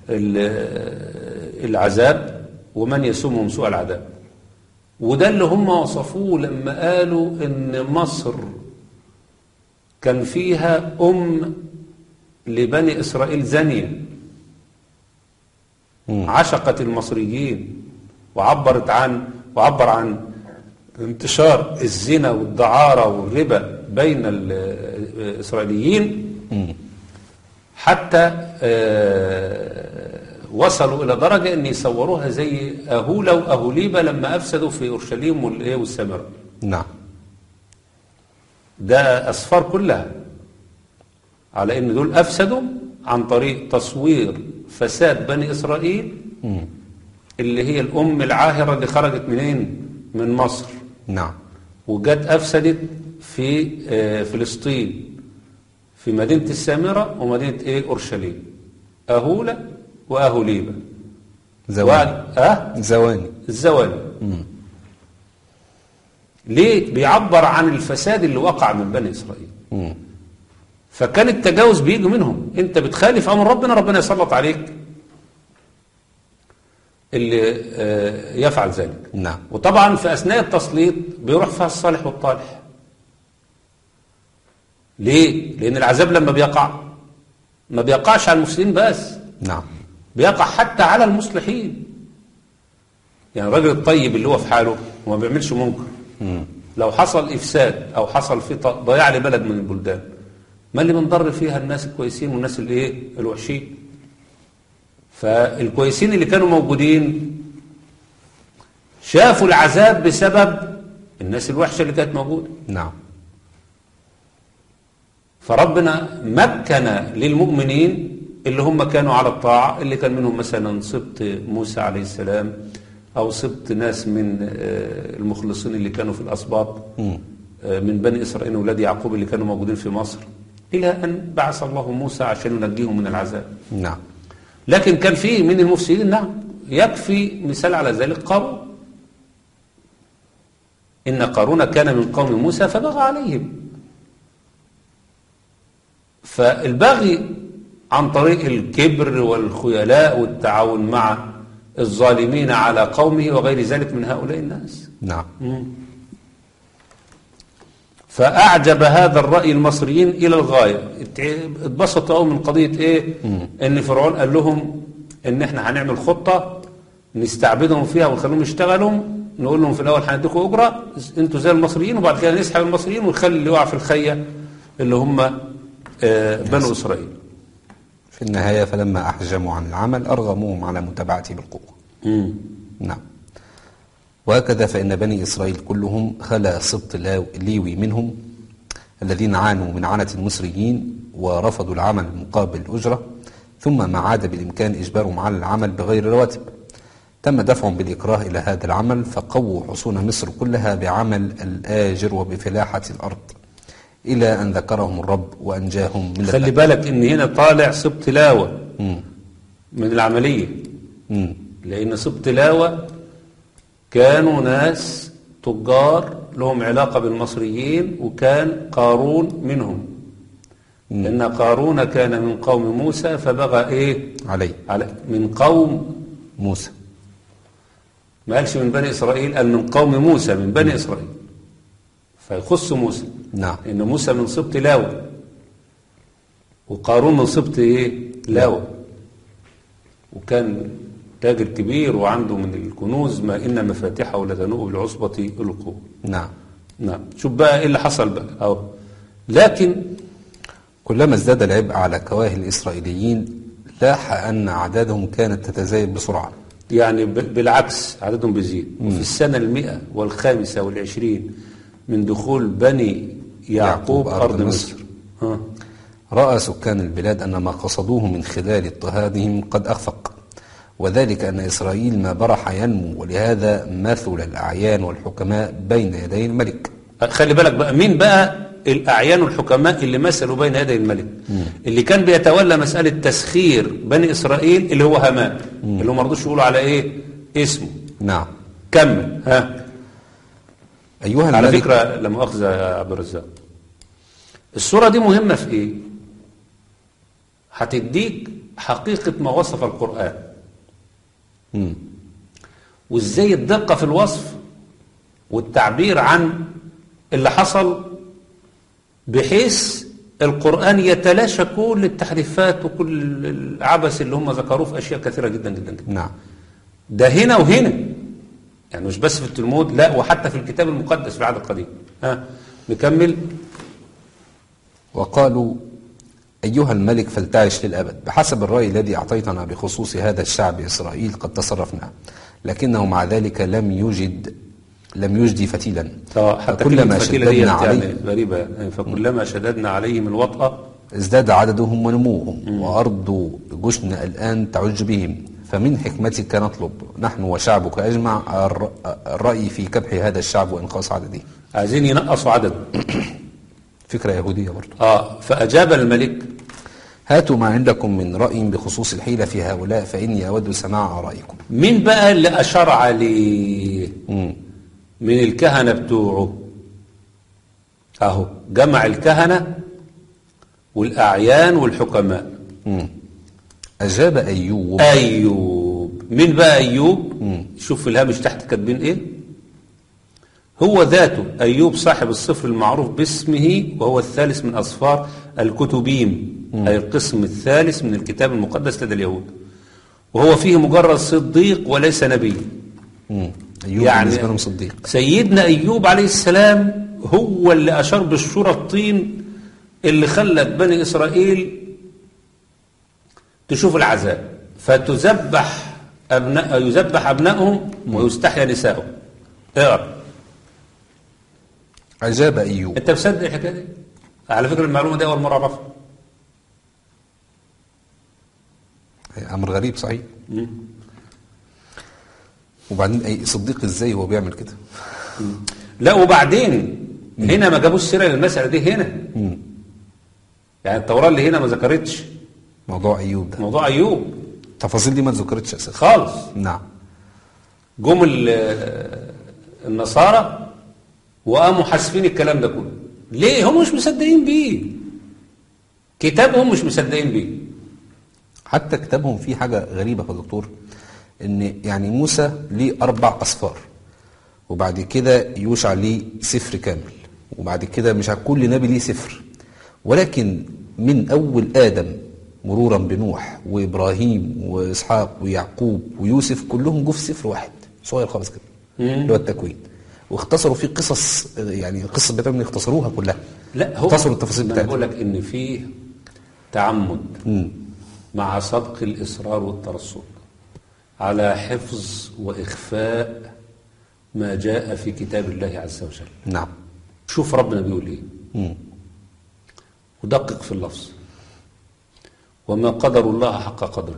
ال- العذاب ومن يسومهم سوء العذاب وده اللي هم وصفوه لما قالوا ان مصر كان فيها ام لبني اسرائيل زانيه مم. عشقت المصريين وعبرت عن وعبر عن انتشار الزنا والدعارة والربا بين الإسرائيليين مم. حتى آه، وصلوا إلى درجة أن يصوروها زي أهولة وأهوليبة لما أفسدوا في أورشليم والإيه والسامرة نعم ده أصفار كلها على أن دول أفسدوا عن طريق تصوير فساد بني إسرائيل مم. اللي هي الأم العاهرة اللي خرجت منين؟ من مصر نعم وجت أفسدت في آه، فلسطين في مدينة السامرة ومدينة إيه أورشليم أهولة وأهوليبة زواني وأ- أه زواني الزواني مم. ليه بيعبر عن الفساد اللي وقع من بني إسرائيل مم. فكان التجاوز بيجي منهم انت بتخالف امر ربنا ربنا يسلط عليك اللي آه، يفعل ذلك نعم وطبعا في اثناء التسليط بيروح فيها الصالح والطالح ليه لان العذاب لما بيقع ما بيقعش على المفسدين بس نعم بيقع حتى على المصلحين يعني الراجل الطيب اللي هو في حاله وما بيعملش منكر مم. لو حصل إفساد أو حصل في ط- ضياع لبلد من البلدان ما اللي بنضر فيها الناس الكويسين والناس اللي ايه الوحشين فالكويسين اللي كانوا موجودين شافوا العذاب بسبب الناس الوحشة اللي كانت موجودة نعم فربنا مكن للمؤمنين اللي هم كانوا على الطاعة اللي كان منهم مثلا سبط موسى عليه السلام أو سبط ناس من آه، المخلصين اللي كانوا في الأسباط مم. آه، من بني إسرائيل ولاد يعقوب اللي كانوا موجودين في مصر إلى أن بعث الله موسى عشان ينجيهم من العذاب نعم لكن كان فيه من المفسدين نعم يكفي مثال على ذلك قارون إن قارون كان من قوم موسى فبغى عليهم فالبغي عن طريق الكبر والخيلاء والتعاون مع الظالمين على قومه وغير ذلك من هؤلاء الناس نعم فأعجب هذا الرأي المصريين إلى الغاية ات- اتبسطوا قوي من قضية إيه إن فرعون قال لهم إن إحنا هنعمل خطة نستعبدهم فيها ونخليهم يشتغلوا نقول لهم في الأول هنديكم أجرة أنتوا زي المصريين وبعد كده نسحب المصريين ونخلي اللي يقع في الخية اللي هم آه، بنو إسرائيل في النهاية فلما أحجموا عن العمل أرغموهم على متابعته بالقوة مم. نعم وهكذا فإن بني إسرائيل كلهم خلا سبط لاو- ليوي منهم الذين عانوا من عنة المصريين ورفضوا العمل مقابل الأجرة ثم ما عاد بالإمكان إجبارهم على العمل بغير رواتب تم دفعهم بالإكراه إلى هذا العمل فقووا حصون مصر كلها بعمل الآجر وبفلاحة الأرض إلى أن ذكرهم الرب وأنجاهم من خلي الفتنة. بالك ان هنا طالع سبط تلاوة مم. من العملية مم. لان سبط تلاوة كانوا ناس تجار لهم علاقة بالمصريين وكان قارون منهم لأن قارون كان من قوم موسى فبغى إيه علي على من قوم موسى ما قالش من بني إسرائيل قال من قوم موسى من بني إسرائيل فيخص موسى نعم إن موسى من سبط لاوى وقارون من سبط إيه لاوى وكان تاجر كبير وعنده من الكنوز ما إن مفاتحه لتنوء بالعصبة القوة نعم نعم شوف بقى إيه اللي حصل بقى أو لكن كلما ازداد العبء على كواهل الإسرائيليين لاح أن أعدادهم كانت تتزايد بسرعة يعني ب- بالعكس عددهم بيزيد وفي السنة المئة والخامسة والعشرين من دخول بني يعقوب يعقوب أرض أرض مصر. مصر ها. رأى سكان البلاد أن ما قصدوه من خلال اضطهادهم قد أخفق وذلك أن إسرائيل ما برح ينمو ولهذا مثل الأعيان والحكماء بين يدي الملك خلي بالك بقى مين بقى الأعيان والحكماء اللي مثلوا بين يدي الملك اللي كان بيتولى مسألة تسخير بني إسرائيل اللي هو هامان اللي هم ما رضوش يقولوا على إيه اسمه نعم كمل ها أيها على الملك فكرة لا مؤاخذة يا عبد الرزاق الصورة دي مهمة في ايه هتديك حقيقة ما وصف القرآن مم. وازاي الدقة في الوصف والتعبير عن اللي حصل بحيث القرآن يتلاشى كل التحريفات وكل العبث اللي هم ذكروه في أشياء كثيرة جدا جدا جدا نعم ده هنا وهنا يعني مش بس في التلمود لا وحتى في الكتاب المقدس في العهد القديم ها نكمل وقالوا أيها الملك فلتعش للأبد بحسب الرأي الذي أعطيتنا بخصوص هذا الشعب إسرائيل قد تصرفنا لكنه مع ذلك لم يجد لم يجدي فتيلا اه حتى فكلما كلمة فتيلة دي شددنا يعني عليه غريبة يعني فكلما شددنا عليهم الوطأة ازداد عددهم ونموهم وأرض جشن الآن تعج بهم فمن حكمتك نطلب نحن وشعبك أجمع الر- الرأي في كبح هذا الشعب وإنقاص عدده عايزين ينقصوا عدد فكرة يهودية برضو اه فأجاب الملك هاتوا ما عندكم من رأي بخصوص الحيلة في هؤلاء فإني أود سماع آرائكم مين بقى اللي أشار عليه مم. من الكهنة بتوعه اهو جمع الكهنة والأعيان والحكماء مم. أجاب أيوب أيوب مين بقى أيوب شوف في الهامش تحت كاتبين إيه هو ذاته أيوب صاحب الصفر المعروف باسمه وهو الثالث من أصفار الكتبيم أي القسم الثالث من الكتاب المقدس لدى اليهود وهو فيه مجرد صديق وليس نبي مم. أيوب يعني بالنسبة لهم صديق سيدنا أيوب عليه السلام هو اللي أشار بالشورى الطين اللي خلت بني إسرائيل تشوف العذاب فتذبح أبناء يذبح أبنائهم ويستحيا نسائهم اقرأ أجاب أيوب أنت مصدق الحكاية دي؟ على فكرة المعلومة دي أول مرة أعرفها أمر غريب صحيح وبعدين أي صديق إزاي هو بيعمل كده لا وبعدين هنا ما جابوش سيرة للمسألة دي هنا يعني التوراة اللي هنا ما ذكرتش موضوع أيوب ده موضوع أيوب التفاصيل دي ما اتذكرتش أساسا خالص نعم جم ال- النصارى وقاموا حاسفين الكلام ده كله ليه هم مش مصدقين بيه كتابهم مش مصدقين بيه حتى كتابهم فيه حاجة غريبة يا دكتور ان يعني موسى ليه اربع اصفار وبعد كده يوشع ليه سفر كامل وبعد كده مش عارف كل نبي ليه سفر ولكن من اول ادم مرورا بنوح وابراهيم واسحاق ويعقوب ويوسف كلهم جو في سفر واحد صغير خالص كده اللي هو التكوين واختصروا فيه قصص يعني القصص بتاعتهم اختصروها كلها لا هو اختصروا التفاصيل ما أنا بقول بتاعتها لك ان فيه تعمد مم. مع صدق الاصرار والترصد على حفظ واخفاء ما جاء في كتاب الله عز وجل نعم شوف ربنا بيقول ايه مم. ودقق في اللفظ وما قدر الله حق قدره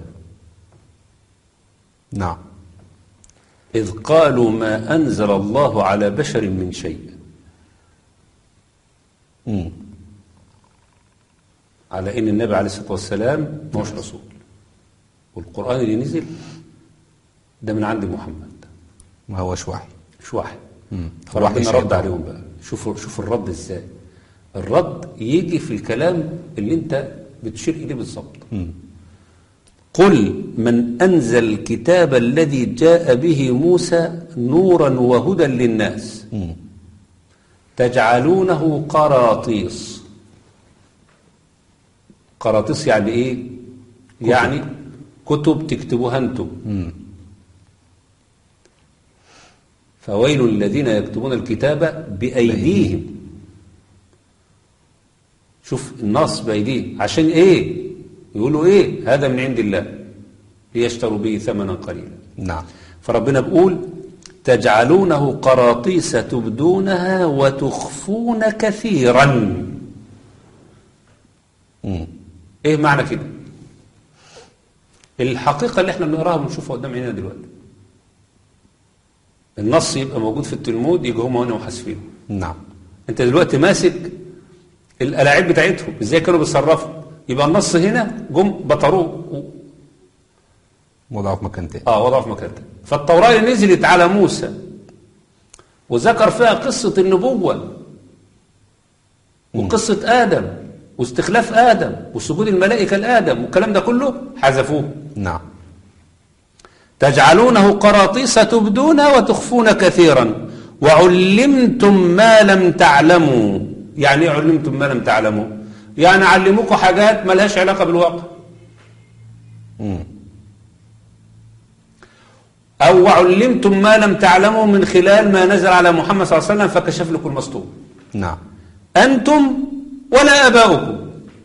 نعم إذ قالوا ما أنزل الله على بشر من شيء مم. على ان النبي عليه الصلاه والسلام مش رسول والقران اللي نزل ده من عند محمد ما هوش وحي مش واحد مم. فربنا الوحي رد شيطان. عليهم بقى شوفوا شوفوا الرد ازاي الرد يجي في الكلام اللي انت بتشير اليه بالظبط مم. قل من انزل الكتاب الذي جاء به موسى نورا وهدى للناس مم. تجعلونه قراطيس قراطيس يعني ايه يعني كتب تكتبوها انتم مم. فويل للذين يكتبون الكتاب بأيديهم شوف النص بأيديهم عشان ايه يقولوا ايه هذا من عند الله ليشتروا به ثمنا قليلا نعم فربنا بيقول تجعلونه قراطيس تبدونها وتخفون كثيرا مم. ايه معنى كده الحقيقة اللي احنا بنقراها ونشوفها قدام عينينا دلوقتي النص يبقى موجود في التلمود يجي هم هنا وحاسفينه نعم انت دلوقتي ماسك الالاعيب بتاعتهم ازاي كانوا بيتصرفوا يبقى النص هنا جم بطروه وضعه في مكان تاني اه وضعه في مكان تاني. فالتوراة اللي نزلت على موسى وذكر فيها قصة النبوة وقصة آدم واستخلاف آدم وسجود الملائكة لآدم والكلام ده كله حذفوه نعم تجعلونه قراطيس تبدون وتخفون كثيرا وعلمتم ما لم تعلموا يعني ايه علمتم ما لم تعلموا يعني علموكم حاجات ما لهاش علاقة بالواقع مم. أو علمتم ما لم تعلموا من خلال ما نزل على محمد صلى الله عليه وسلم فكشف لكم المسطور نعم أنتم ولا آباؤكم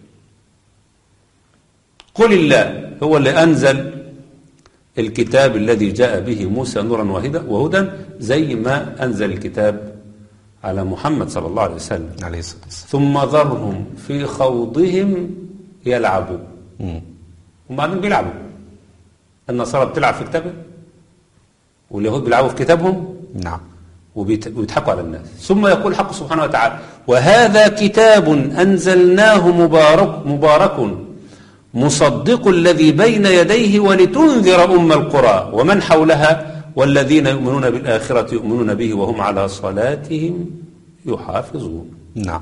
قل الله هو اللي أنزل الكتاب الذي جاء به موسى نورا وهدى وهدى زي ما أنزل الكتاب على محمد صلى الله عليه وسلم عليه الصلاة والسلام ثم ذرهم في خوضهم يلعبوا مم. وبعدين بيلعبوا النصارى بتلعب في كتابها واليهود بيلعبوا في كتابهم نعم وبيت- ويضحكوا على الناس ثم يقول الحق سبحانه وتعالى وهذا كتاب أنزلناه مبارك, مبارك مصدق الذي بين يديه ولتنذر أم القرى ومن حولها والذين يؤمنون بالآخرة يؤمنون به وهم على صلاتهم يحافظون نعم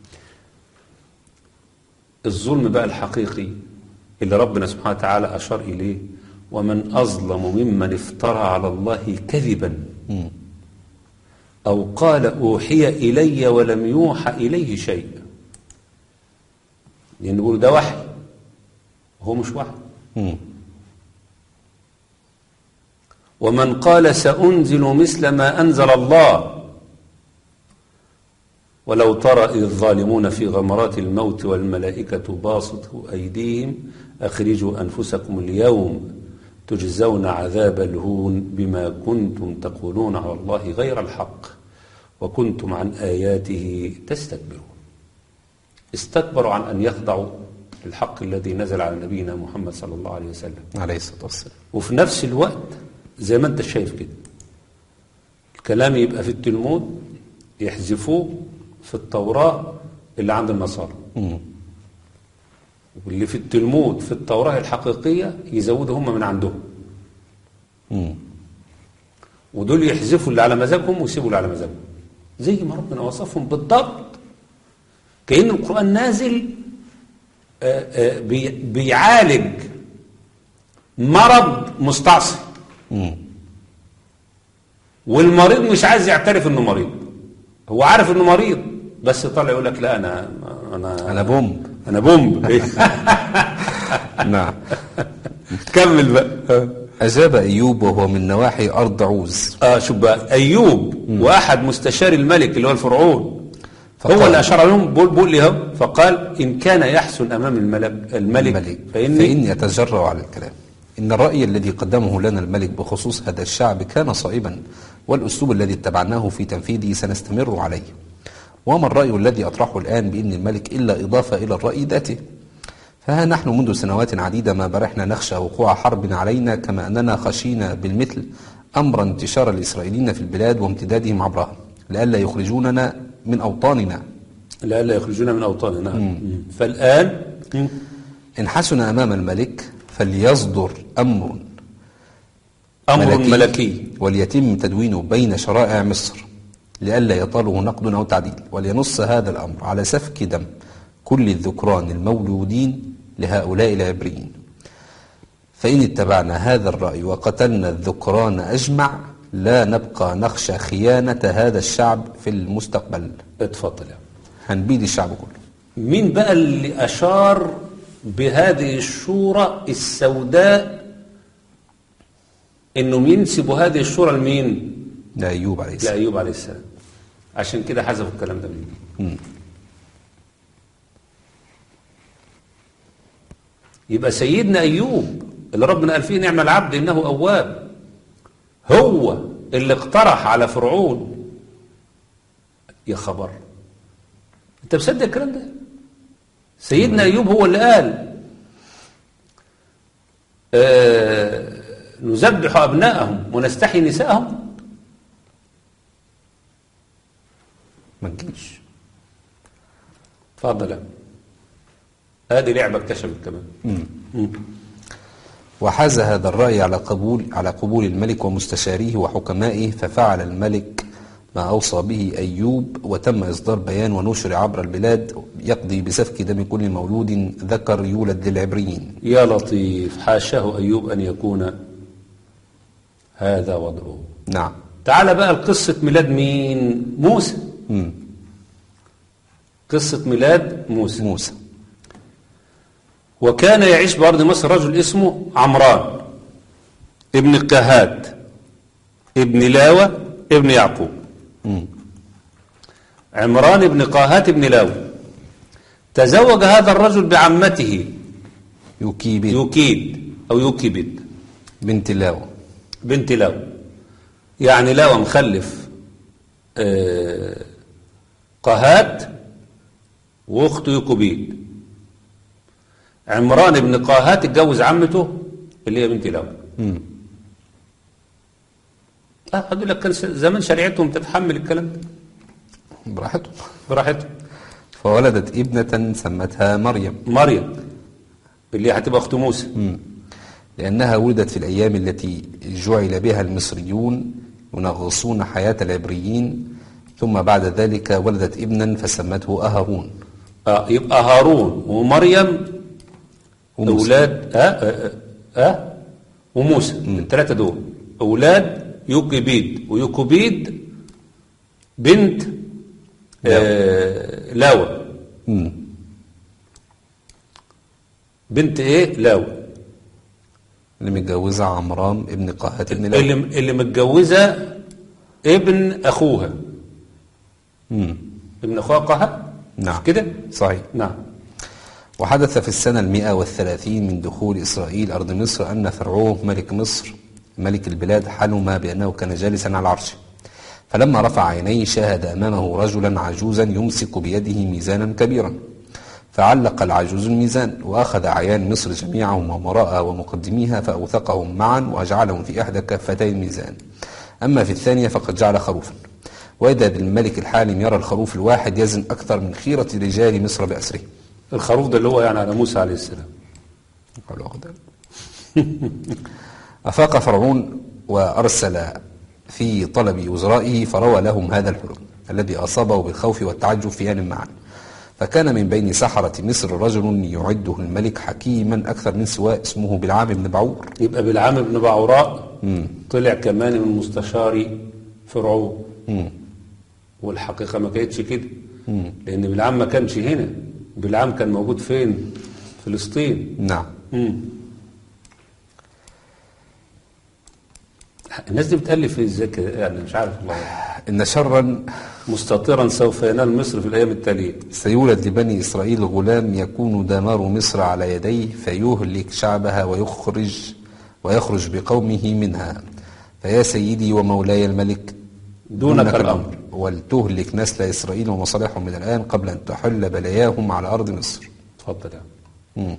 الظلم بقى الحقيقي اللي ربنا سبحانه وتعالى أشار إليه ومن أظلم ممن افترى على الله كذبا مم. أو قال أوحي إلي ولم يوحى إليه شيء لأن يقول ده وحي هو مش وحي مم. ومن قال سأنزل مثل ما أنزل الله ولو ترى إذ الظالمون في غمرات الموت والملائكة باسطوا أيديهم أخرجوا أنفسكم اليوم تجزون عذاب الهون بما كنتم تقولون على الله غير الحق وكنتم عن آياته تستكبرون استكبروا عن أن يخضعوا للحق الذي نزل على نبينا محمد صلى الله عليه وسلم عليه الصلاة والسلام وفي نفس الوقت زي ما انت شايف كده الكلام يبقى في التلمود يحذفوه في التوراة اللي عند النصارى مم. واللي في التلمود في التوراة الحقيقية يزودوا هم من عندهم مم. ودول يحذفوا اللي على مزاجهم ويسيبوا اللي على مزاجهم زي ما ربنا وصفهم بالضبط كأن القرآن نازل آه، آه، بي- بيعالج مرض مستعصي مم. والمريض مش عايز يعترف انه مريض هو عارف انه مريض بس طالع يقول لك لا انا انا أنا بومب انا بومب نعم كمل بقى أجاب أيوب وهو من نواحي أرض عوز اه شوف بقى ايوب واحد مستشار الملك اللي هو الفرعون فقال- هو اللي اشار عليهم بقول بقول لي اهو فقال ان كان يحسن امام الملك الملك, الملك فاني فإني أتجرأ على الكلام إن الرأي الذي قدمه لنا الملك بخصوص هذا الشعب كان صائبا والأسلوب الذي اتبعناه في تنفيذه سنستمر عليه وما الرأي الذي أطرحه الآن بأن الملك إلا إضافة إلى الرأي ذاته فها نحن منذ سنوات عديدة ما برحنا نخشى وقوع حرب علينا كما أننا خشينا بالمثل أمر انتشار الإسرائيليين في البلاد وامتدادهم عبرها لئلا يخرجوننا من أوطاننا لا لا يخرجون من اوطاننا نعم فالان إن حسن أمام الملك فليصدر أمر أمر ملكي وليتم تدوينه بين شرائع مصر لئلا يطاله نقد أو تعديل ولينص هذا الأمر على سفك دم كل الذكران المولودين لهؤلاء العبريين فإن اتبعنا هذا الرأي وقتلنا الذكران أجمع لا نبقى نخشى خيانة هذا الشعب في المستقبل اتفضل يا عم. هنبيد الشعب كله مين بقى اللي أشار بهذه الشورى السوداء إنهم ينسبوا هذه الشورى لمين؟ ده أيوب عليه السلام لأيوب عليه السلام عشان كده حذفوا الكلام ده منه يبقى سيدنا أيوب اللي ربنا قال فيه نعم العبد إنه أواب هو اللي اقترح على فرعون يا خبر انت مصدق الكلام ده سيدنا أيوب هو اللي قال آه نذبح أبناءهم ونستحي نساءهم ما تجيش اتفضل يا هذه لعبة اكتشفت كمان مم. وحاز هذا الرأي على قبول على قبول الملك ومستشاريه وحكمائه ففعل الملك ما أوصى به أيوب وتم إصدار بيان ونشر عبر البلاد يقضي بسفك دم كل مولود ذكر يولد للعبريين يا لطيف حاشاه أيوب أن يكون هذا وضعه نعم تعال بقى لقصة ميلاد مين موسى مم. قصة ميلاد موسى موسى وكان يعيش بأرض مصر رجل اسمه عمران ابن كهات ابن لاوة ابن يعقوب مم. عمران ابن قاهات ابن لاوة تزوج هذا الرجل بعمته يكيبد يوكيد أو يوكيبد بنت لاوة بنت لاوة يعني لاوة مخلف آه، قاهات واخته يوكوبيد عمران ابن قاهات اتجوز عمته اللي هي بنت لاوة مم. اه هدول لك كان س- زمان شريعتهم تتحمل الكلام ده براحته براحتهم فولدت ابنة سمتها مريم مريم اللي هتبقى اخت موسى مم. لأنها ولدت في الأيام التي جعل بها المصريون ينغصون حياة العبريين ثم بعد ذلك ولدت ابنا فسمته أهارون اه يبقى هارون ومريم وموسى. اولاد اه اه, آه وموسى الثلاثه دول اولاد يوكيبيد ويوكوبيد بنت آه لاوة مم. بنت ايه لاوة اللي متجوزة عمران ابن قاهات ابن لاوة اللي اللي متجوزه ابن اخوها مم. ابن اخوها قهة نعم. مش كده صحيح نعم وحدث في السنة المئة والثلاثين من دخول إسرائيل أرض مصر أن فرعون ملك مصر ملك البلاد حلم بأنه كان جالسا على العرش فلما رفع عينيه شاهد أمامه رجلا عجوزا يمسك بيده ميزانا كبيرا فعلق العجوز الميزان وأخذ أعيان مصر جميعهم ومراء ومقدميها فأوثقهم معا وجعلهم في إحدى كفتي الميزان أما في الثانية فقد جعل خروفا وإذا بالملك الحالم يرى الخروف الواحد يزن أكثر من خيرة رجال مصر بأسره الخروف ده اللي هو يعني على موسى عليه السلام قالوا أخذ أفاق فرعون وأرسل في طلب وزرائه فروى لهم هذا الحلم الذي أصابه بالخوف والتعجب في آن معا فكان من بين سحرة مصر رجل يعده الملك حكيما أكثر من سواء اسمه بالعام بن بعور يبقى بالعام بن بعوراء طلع كمان من مستشار فرعون مم. والحقيقة ما كانتش كده لأن بالعام ما كانش هنا بالعام كان موجود فين فلسطين نعم مم. الناس دي بتألف ازاي كده يعني مش عارف والله إن شرا مستطيرا سوف ينال مصر في الأيام التالية سيولد لبني إسرائيل غلام يكون دمار مصر على يديه فيهلك شعبها ويخرج ويخرج بقومه منها فيا سيدي ومولاي الملك دونك الأمر. ولتهلك نسل إسرائيل ومصالحهم من الآن قبل أن تحل بلاياهم على أرض مصر اتفضل يا عم. مم.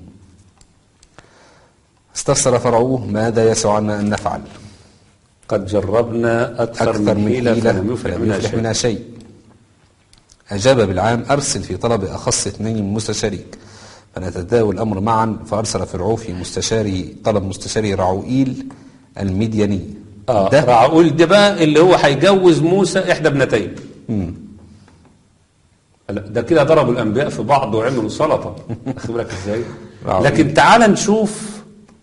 استفسر فرعوه ماذا يسعنا أن نفعل قد جربنا أكثر, أكثر من حيلة حيلة فلم يفلح فلم منها يفلح شيء منها شيء أجاب بالعام أرسل في طلب أخص اثنين من مستشاريك فنتداول الأمر معا فأرسل فرعون في مستشاري طلب مستشاري رعوئيل المدياني اه ده راعول ده بقى اللي هو هيجوز موسى احدى ابنتين مم. لا، ده كده ضربوا الانبياء في بعض وعملوا سلطه واخد بالك ازاي راعول. لكن تعال نشوف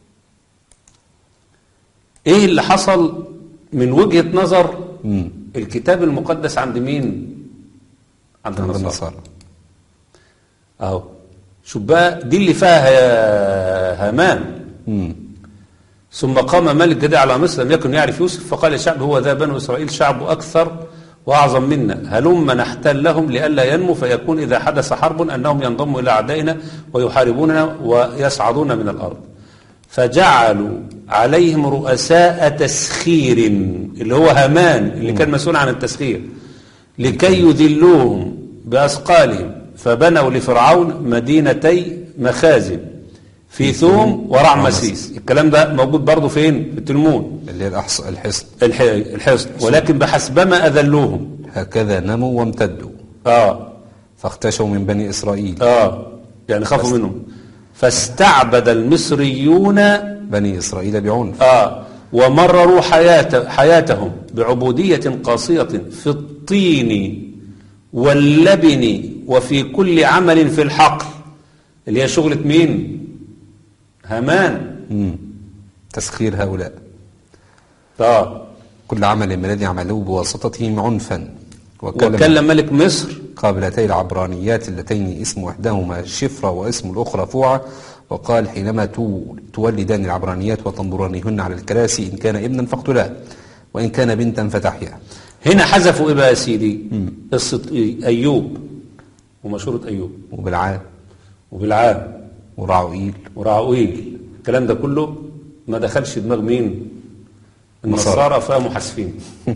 ايه اللي حصل من وجهة نظر مم. الكتاب المقدس عند مين عند عند النصارى النصارى اهو شوف بقى دي اللي فيها يا هامان مم. ثم قام ملك جديد على مصر لم يكن يعرف يوسف فقال للشعب هو ذا بنو إسرائيل شعب أكثر وأعظم منا هلم نحتلهم لئلا ينمو فيكون إذا حدث حرب أنهم ينضموا إلى أعدائنا ويحاربوننا ويصعدون من الأرض فجعلوا عليهم رؤساء تسخير اللي هو هامان اللي كان مسؤول عن التسخير لكي يذلوهم بأثقالهم فبنوا لفرعون مدينتي مخازن في ثوم ورعمسيس الكلام ده موجود برضه فين في التلمود اللي هي الأحص... الحصن الح- الحصن ولكن بحسبما أذلوهم هكذا نموا وامتدوا اه فاختشوا من بني إسرائيل اه يعني خافوا منهم فاستعبد المصريون بني إسرائيل بعنف آه ومرروا حياة حياتهم بعبودية قاسية في الطين واللبن وفي كل عمل في الحقل اللي هي شغلة مين هامان مم. تسخير هؤلاء آه كل عمل الذي عملوه بواسطتهم عنفا وكلم وكلم ملك مصر قابلتي العبرانيات اللتين اسم إحداهما شفرة واسم الأخرى فوعة وقال حينما تو- تولدان العبرانيات وتنظرانهن على الكراسي إن كان ابنا فاقتلاه وإن كان بنتا فتحيا هنا حذفوا ايه بقى يا سيدي قصة إيه؟ أيوب ومشورة أيوب وبالعام وبالعام ورعوئيل وراعويل الكلام ده كله ما دخلش دماغ مين النصارى. النصارى فقاموا حاسفين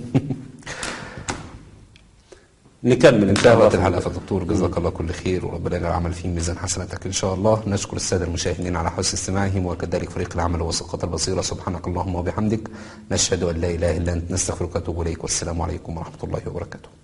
نكمل ان شاء الله انتهت الحلقة فالدكتور جزاك الله كل خير وربنا يجعل العمل في ميزان حسناتك إن شاء الله نشكر السادة المشاهدين على حسن استماعهم وكذلك فريق العمل وسقط البصيرة سبحانك اللهم وبحمدك نشهد أن لا إله إلا أنت نستغفرك ونتوب إليك والسلام عليكم ورحمة الله وبركاته